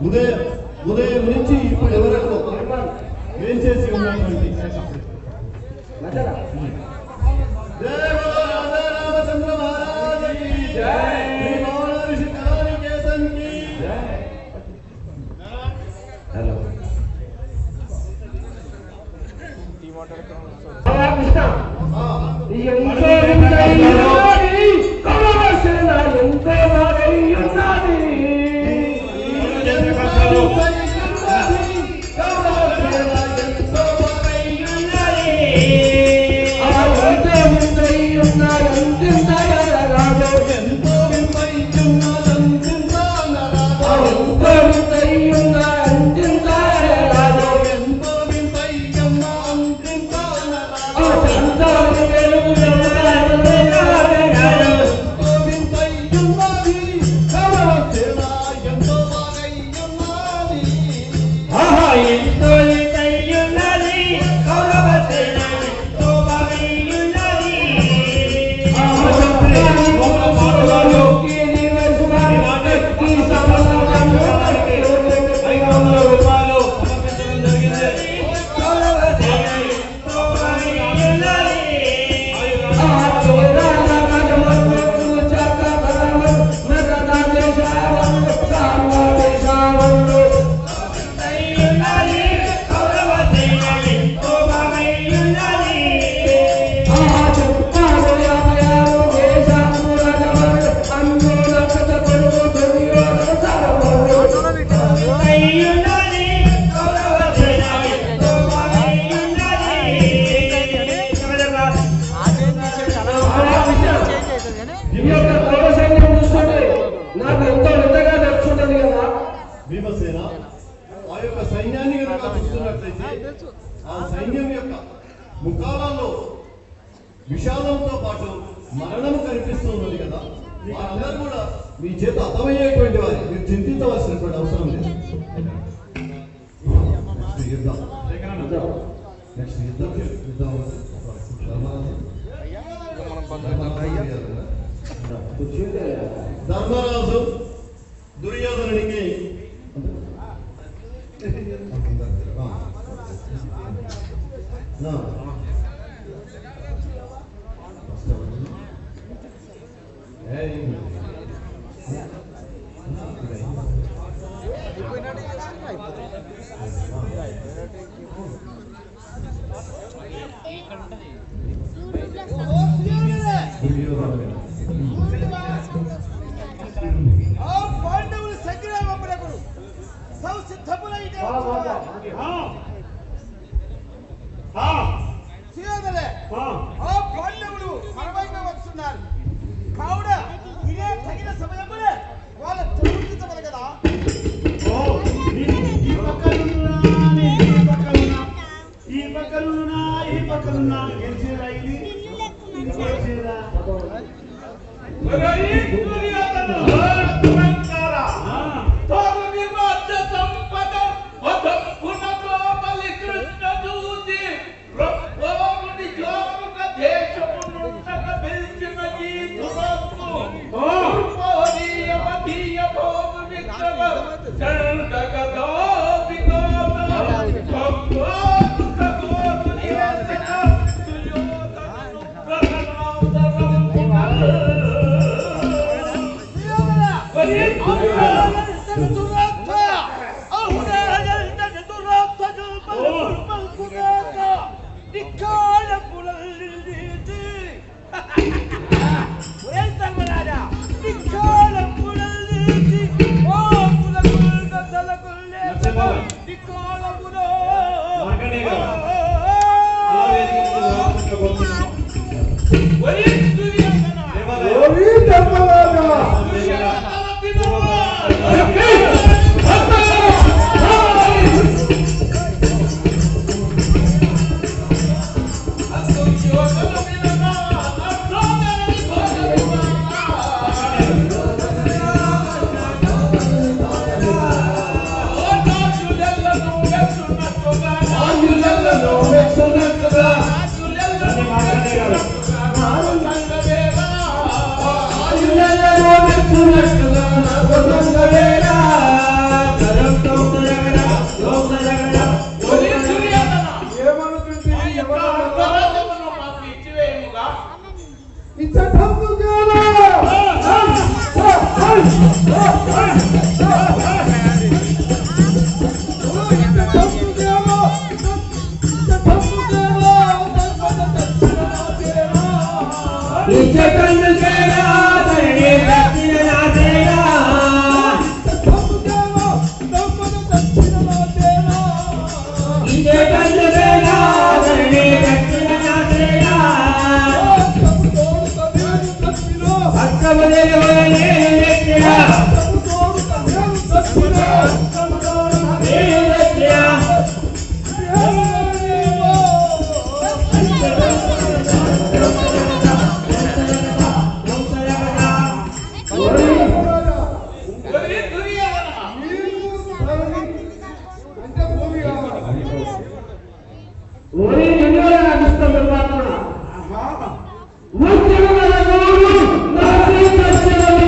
ఉదయం ఉదయం నుంచి ఇప్పటి వరకు ఏం చేసి ఉన్నటువంటి జయ బోలో రాధా రామచంద్ర మహారాజ్ की जय श्री मौला ऋषि कलानी केतन की हेलो నాకు ఎంతో నిజంగా నచ్చుంటది కదా భీమసేన ఆ యొక్క సైన్యాన్ని కనుక చూస్తున్నట్లయితే ఆ సైన్యం యొక్క ముఖాలలో విషాదంతో పాటు మరణము కనిపిస్తున్నది కదా వారందరూ కూడా మీ చేత అర్థమయ్యేటువంటి వారి మీరు చింతించవలసినటువంటి అవసరం లేదు నెక్స్ట్ యుద్ధం నెక్స్ట్ యుద్ధం యుద్ధం ధర్మరాజు ధర్మరాజు దుర్యోధనునికి నా. ఏయ్. దుర్యోధనుడు. ఆ పాండవులు సంగ్రామములకు సంసిద్ధములైన సుయోధనే ఆ పాండవులు మనవైన వస్తున్నారు కావున ఇదే తగిన సమయములే వాళ్ళ చదువుకుంటారు కదా ఈ పక్కనున్నా ఈ పక్కనున్నా గెలిచేరా ఇది ఇది గెలిచేరా ఓరి ధర్మరాజా దేవాలయం ఒరే ఎన్నోరా అనిష్టం పరమాత్మ వచ్చేవాళ్ళ గోరు నాకే కష్టమని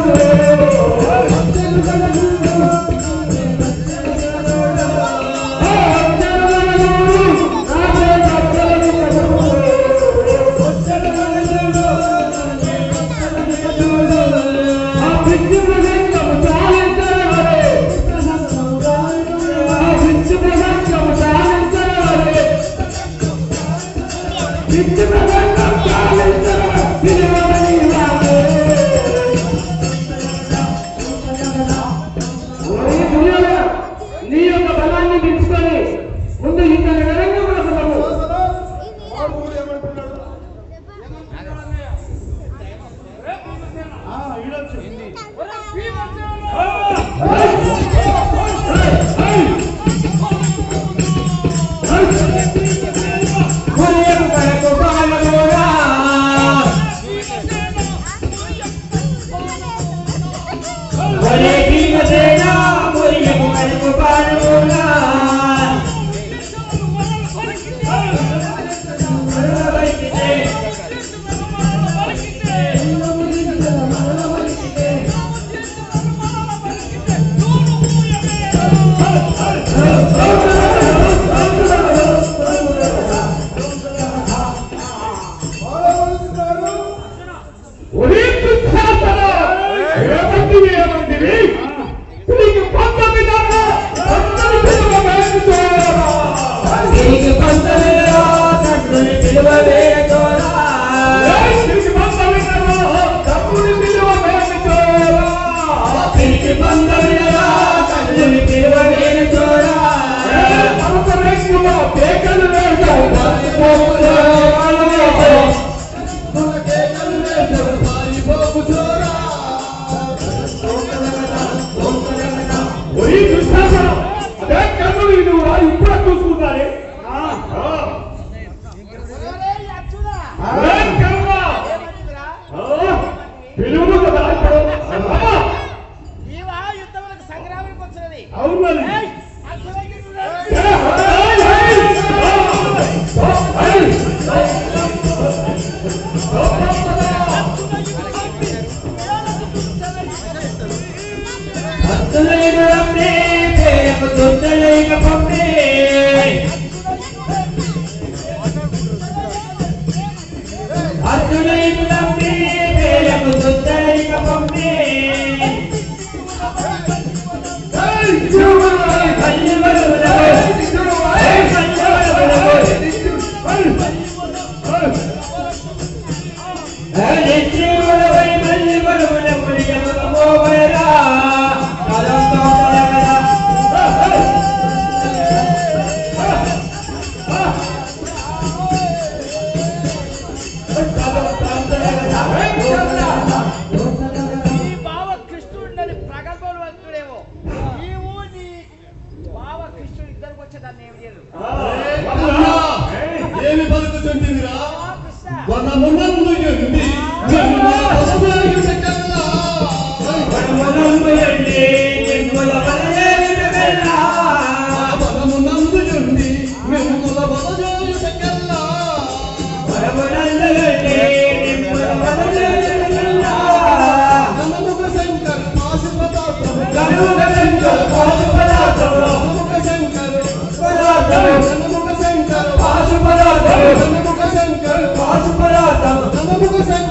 నీ యొక్క బలాన్ని పెంచుకొని ముందు ఇంకా విధంగా మనకు ఒరే దుఃఖాసన ఏమంటివి ఏమంటివి నీకు పంతొమ్మిది దాకా అందరి పిలువ వేసుకోరా నీకు పంతొమ్మిది పిలువ వేసుకోరా నీకు పంతొమ్మిది తప్పుని పిలువ వేసుకోరా నీకు పంతొమ్మిది తప్పుని పిలువ వేసుకోరా మరొక వ్యక్తిలో పేకలు వేసుకోరా ఒరి దుఃఖాసన అదే కన్నులు ఇది ఇప్పుడు చూసుకుంటారే అదే కర్మ పిలువు కదా ఇప్పుడు అమ్మా, సంగ్రామానికి వచ్చినది అవును మరి ఏయ్, అసలైన చూడాలి. ఏ, హై, హై, ఆ, ఆ, హై. హై, ఇదిగో మరి. ఈ బావ కృష్ణుడిని ప్రగల్భవంతుడేమో నీవు నీ బావ కృష్ణుడు ఇద్దరికి వచ్చేదాన్ని ఏమి లేదు ఏమి పలుకుతుంటివిరా ఆ కృష్ణ వనమునందు ఎండి జన్మ పశువులకు చెక్కల్లా. వనమునందు ఎండి వెనుముల వనజోలు చెక్కల్లా. నమముఖ శంకర్ పాశుపదార్థము. నమముఖ శంకర్ పాశుపదార్థము. నమముఖ శంకర్ నమముఖ శంకర్ నమముఖ శంకర్ నమముఖ శంకర్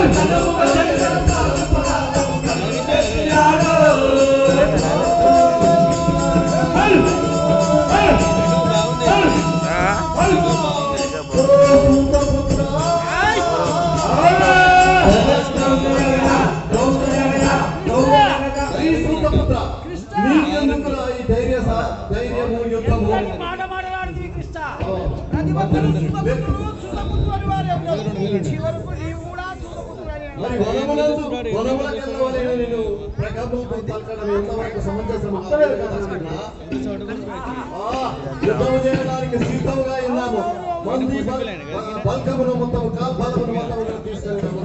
ఈ సూతపుత్ర నీకెందుకురా ఈ ధైర్య సా- ధైర్యము యుద్ధము ఎంతటి మాట మాట్లాడుతుంది కృష్ణ ప్రతి ఒక్కరూ సుతపుత్రుడు సుతపుత్రుడు అని వారే ఉన్నారు చివరకు నీవు కూడా సుతపుత్రుడు అని మరి వనములందు వనములకెళ్ళవలెను నేను ప్రగల్భంతో పలకడం ఎంతవరకు సమంజసం అక్కలేదు కదా కృష్ణ. ఆ, యుద్ధము చేయడానికి సిద్ధంగా ఉన్నాము మంది బల్- బల్కమును మొత్తం కాల్బలమును మొత్తం తీసుకెళ్ళాము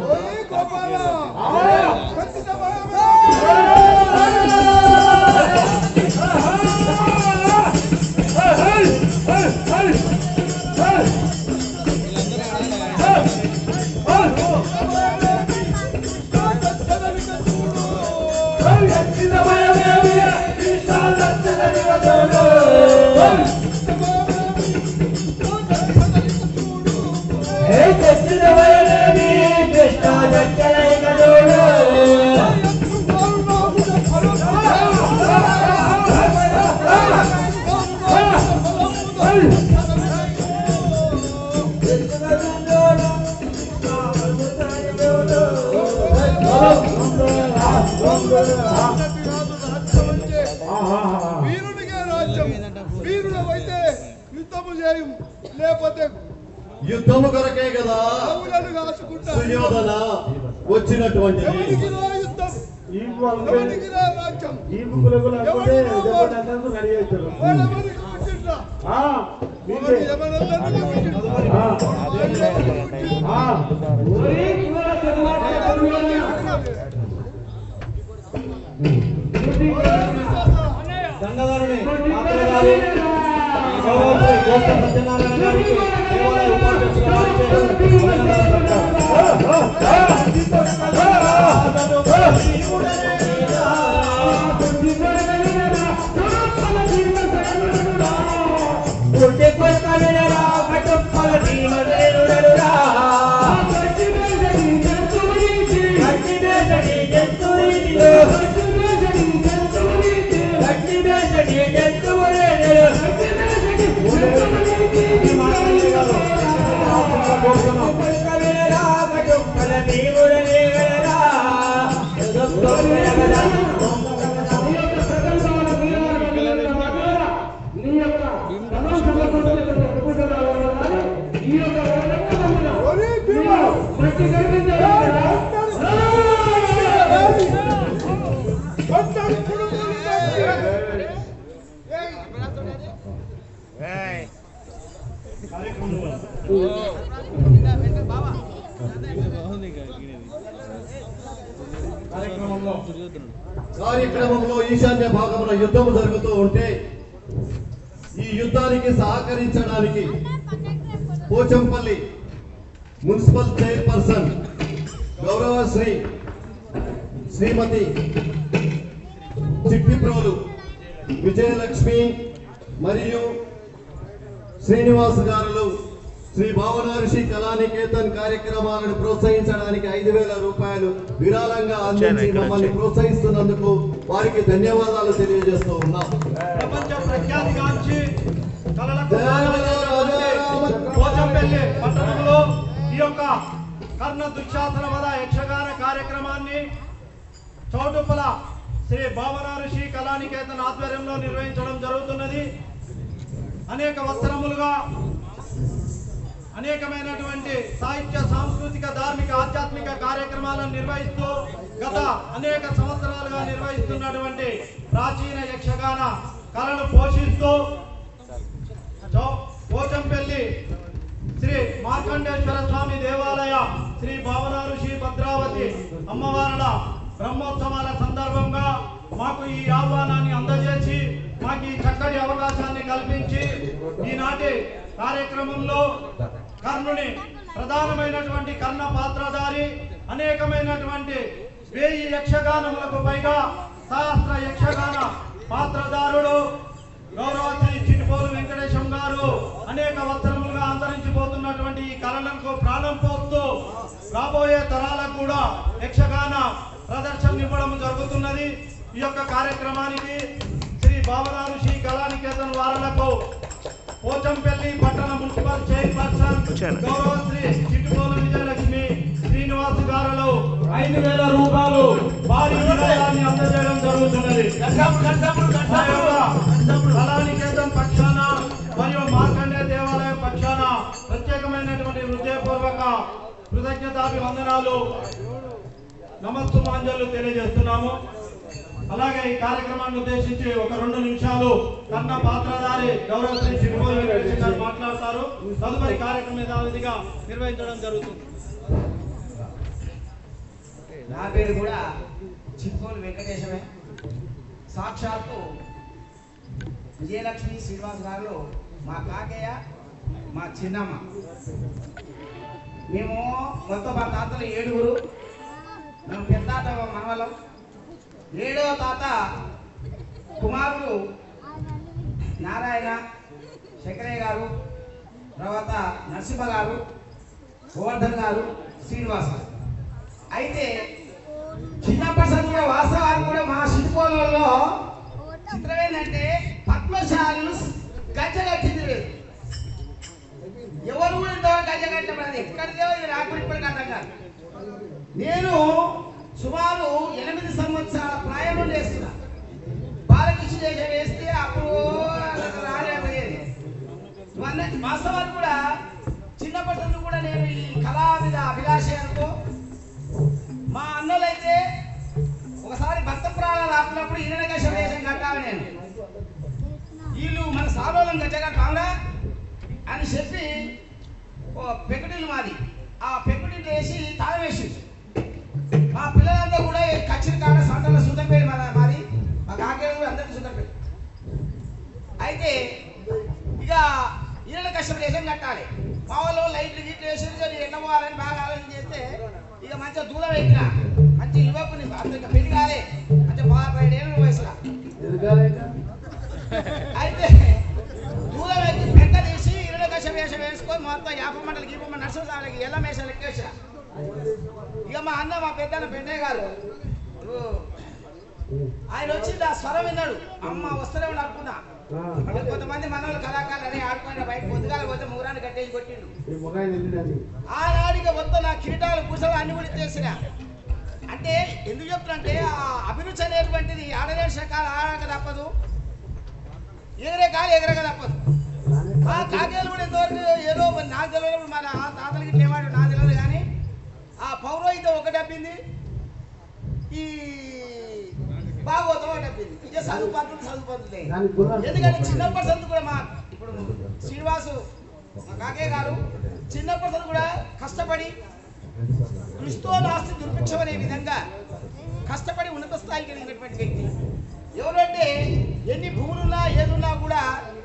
వీరునికే రాజ్యం వీరుడవైతే యుద్ధము చేయు లేకపోతే యుద్ధము కొరకే కదా ఆవులను కాసుకుంటా సుయోధన వచ్చినటువంటిది ఎవరికి రా యుద్ధం ఈ వాళ్ళు ఎవరికి రా రాజ్యం ఈ బుక్కులకు లేకపోతే జబర్దస్త్ రెడీ అవుతారు వాళ్ళ మనకి పుట్టిండ్రా ఆ, ఒకటి మీకే. యమనందనుడికి పుట్టిండ్రా. ఆ, ఎవరికి పుట్టిండ్రా? ఆ. గంగాధరుని మాత్రే గారి గౌరవశ్రీ గోష్ఠ సత్యనారాయణ గారికి దేవాలయ ఉపాధ్యక్షుల వారికి అభినందనలు అందరు కుడుములు చేసి. ఏయ్, కార్యక్రమంలో కార్యక్రమంలో ఈశాన్య భాగంలో యుద్ధం జరుగుతూ ఉంటే ఈ యుద్ధానికి సహకరించడానికి పోచంపల్లి మున్సిపల్ చైర్పర్సన్ గౌరవశ్రీ శ్రీమతి చిట్టిప్రోలు విజయలక్ష్మి మరియు శ్రీనివాస్ గారులు శ్రీ భావనర్షి కళానికేతన్ కార్యక్రమాలను ప్రోత్సహించడానికి ఐదు వేల రూపాయలు విరాళంగా అందించి మమ్మల్ని ప్రోత్సహిస్తున్నందుకు వారికి ధన్యవాదాలు తెలియజేస్తూ ఉన్నాం ప్రపంచ ప్రఖ్యాతిగాంచి కళలకు పోచంపల్లి పట్టణంలో ఈ యొక్క కర్ణ దుశ్శాసన వద యక్షగాన కార్యక్రమాన్ని చౌటుప్పల శ్రీ భావన ఋషి కళానికేతన్ ఆధ్వర్యంలో నిర్వహించడం జరుగుతున్నది అనేక వత్సరములుగా అనేకమైనటువంటి సాహిత్య సాంస్కృతిక ధార్మిక ఆధ్యాత్మిక కార్యక్రమాలను నిర్వహిస్తూ గత అనేక సంవత్సరాలుగా నిర్వహిస్తున్నటువంటి ప్రాచీన యక్షగాన కళను పోషిస్తూ చౌ- పోచంపల్లి శ్రీ మార్కండేశ్వర స్వామి దేవాలయ శ్రీ భావన ఋషి భద్రావతి అమ్మవారుల బ్రహ్మోత్సవాల సందర్భంగా మాకు ఈ ఆహ్వానాన్ని అందజేసి మాకు ఈ చక్కటి అవకాశాన్ని కల్పించి ఈనాటి కార్యక్రమంలో కర్ణుని ప్రధానమైనటువంటి కర్ణ పాత్రధారి అనేకమైనటువంటి వేయి యక్షగానములకు పైగా సహస్ర యక్షగాన పాత్రధారుడు గౌరవశ్రీ చిటిపోలు వెంకటేశం గారు అనేక వత్సరములుగా అంతరించిపోతున్నటువంటి ఈ కళలకు ప్రాణం పోస్తూ రాబోయే తరాలకు కూడా యక్షగాన ప్రదర్శన ఇవ్వడం జరుగుతున్నది ఈ యొక్క కార్యక్రమానికి శ్రీ బాబరారు శ్రీ కళానికేతన్ వారలకు పోచంపల్లి పట్టణ మున్సిపల్ చైర్పర్సన్ గౌరవ శ్రీ చిట్టుకోల విజయలక్ష్మి శ్రీనివాస్ గారులు ఐదు వేల రూపాయలు భారీ విరాళాన్ని అందజేయడం జరుగుతున్నది మా యొక్క కళానికేతన్ పక్షాన మరియు మార్కండే దేవాలయం పక్షాన ప్రత్యేకమైనటువంటి హృదయపూర్వక కృతజ్ఞతాభివందనాలు నమస్సుమాంజలు తెలియజేస్తున్నాము అలాగే ఈ కార్యక్రమాన్ని ఉద్దేశించి ఒక రెండు నిమిషాలు కన్న పాత్రధారి గౌరవ శ్రీ చిరుమూరి వెంకటేశ్వర గారు మాట్లాడతారు తదుపరి కార్యక్రమం యథావిధిగా నిర్వహించడం జరుగుతుంది నా పేరు కూడా చిక్కోలు వెంకటేశమే సాక్షాత్తు విజయలక్ష్మి శ్రీనివాస్ గారు మా కాకయ్య మా చిన్నమ్మ మేము మొత్తం మా తాతలు ఏడుగురు మేము పెద్ద తాత మనవలం ఏడవ తాత కుమారులు నారాయణ శంకరయ్య గారు తర్వాత నరసింహ గారు గోవర్ధన్ గారు శ్రీనివాస్ గారు అయితే చిన్నప్పటి చదువు వాస్తవానికి కూడా మా శిల్పోలలో చిత్రం ఏంటంటే పద్మశాలు గజ్జ కట్టింది లేదు ఎవరు కూడా ఇంతవరకు గజ్జ కట్టబడదు ఎక్కడిదో ఇది నాకు ఇప్పటికి అర్థం కాదు నేను సుమారు ఎనిమిది సంవత్సరాల ప్రాయం నుండి వేస్తున్నా బాలకృష్ణ చేసే వేస్తే అప్పుడు అసలు రాలేకపోయేది ఇవన్నీ వాస్తవానికి కూడా చిన్నప్పటి నుండి కూడా నేను ఈ కళా మీద అభిలాష అనుకో మా అన్నలైతే ఒకసారి భక్త ప్రాణాలు ఆపినప్పుడు ఇరణకశ వేషం కట్టాలి నేను వీళ్ళు మన సారోలం గచ్చగట్టాలా అని చెప్పి ఓ పెకుడిల్లు మాది ఆ పెకుడిల్లు వేసి తాళం వేసి మా పిల్లలంతా కూడా ఈ కచ్చిరి కాడ సంతలో సుందరపేట మన మాది మా కాకేడు కూడా అందరికీ సుందరపేట అయితే ఇక ఇళ్ళ కష్టం వేషం కట్టాలి మా వాళ్ళు లైట్లు గిట్లు వేసి నేను ఎట్లా పోవాలని బాగా ఆలోచన చేస్తే ఇక మంచిగా దూరం పెట్టిన మంచి యువకుని అంత ఇక పెళ్లి కాలే మంచిగా పదహైదు ఏళ్ళ వయసులో అయితే దూరం ఎక్కి పెద్ద తీసి ఇళ్ళ కష్టం వేషం వేసుకొని మొత్తం యాప మండలి గీప మండలి నర్సరాలకి ఎల్ల మేషాలు ఎక్కేసా ఇక మా అన్న మా పెద్దన్న పెండే గారు ఓ, ఆయన వచ్చి ఆ స్వరం విన్నాడు అమ్మ వస్తూనే ఉండి అనుకున్నా అంటే కొంతమంది మనోళ్ళు కళాకారులు అని ఆడుకుని బయట పొద్దుగాల పోతే ముగ్గురాన్ని కట్టేసి కొట్టిండు ఆనాడికి మొత్తం నా కిరీటాలు పూసలు అన్ని కూడా చేసిన అంటే ఎందుకు చెప్తున్నంటే ఆ అభిరుచి అనేటువంటిది ఆడలేసిన కాలు ఆడక తప్పదు ఎగిరే కాలు ఎగరక తప్పదు ఆ కాకేలు కూడా ఎంతవరకు ఏదో మరి నాకు తెలియదు మన తాతలకి ఇట్లా ఏమాడు నాకు తెలియదు కానీ ఆ పౌరోహితం ఒకటి అబ్బింది ఈ భాగవతం ఒకటి అబ్బింది ఇక చదువు పద్ధతి చదువు పద్ధతి ఎందుకంటే చిన్నప్పటి సందు కూడా మా ఇప్పుడు శ్రీనివాసు మా కాకే గారు చిన్నప్పటి సందు కూడా కష్టపడి కృష్ణో నాస్తి దుర్భిక్షం అనే విధంగా కష్టపడి ఉన్నత స్థాయికి ఎదిగినటువంటి వ్యక్తి ఎవరంటే ఎన్ని భూములున్నా ఏదున్నా కూడా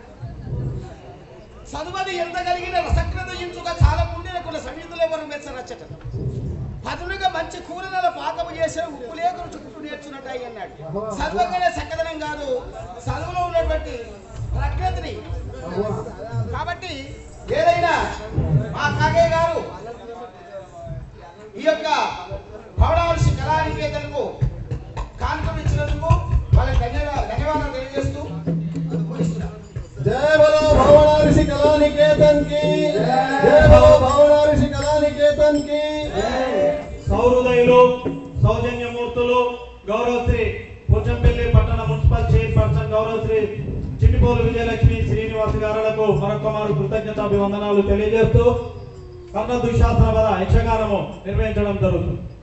చదువని ఎంత కలిగిన రసక్రత ఇంచుగా చాలా ఉండిన కొన్ని సమీతులు ఎవరు మెచ్చరచ్చట పదులుగా మంచి కూరల పాకము చేసిన ఉప్పు లేక చుట్టూ నేర్చున్నట్టు అన్నాడు చదువుగానే చక్కదనం కాదు చదువులో ఉన్నటువంటి ప్రకృతిని కాబట్టి ఏదైనా మా కాగే గారు ఈ యొక్క భవనావలసి కళానికేతనకు కానుకలు ఇచ్చినందుకు వాళ్ళకి ధన్యవాదాలు ధన్యవాదాలు తెలియజేస్తూ ముగిస్తున్నాను जय बोलो भावना ऋषि कला निकेतन की जय बोलो भावना ऋषि कला निकेतन की సౌహృదయులు సౌజన్యమూర్తులు గౌరవశ్రీ పోచంపల్లి పట్టణ మున్సిపల్ చైర్పర్సన్ గౌరవశ్రీ చిట్టిపోలు విజయలక్ష్మి శ్రీనివాస్ గారులకు మరొక మారు కృతజ్ఞతాభివందనాలు తెలియజేస్తూ కన్న దుశాసన వద యక్షగానము నిర్వహించడం జరుగుతుంది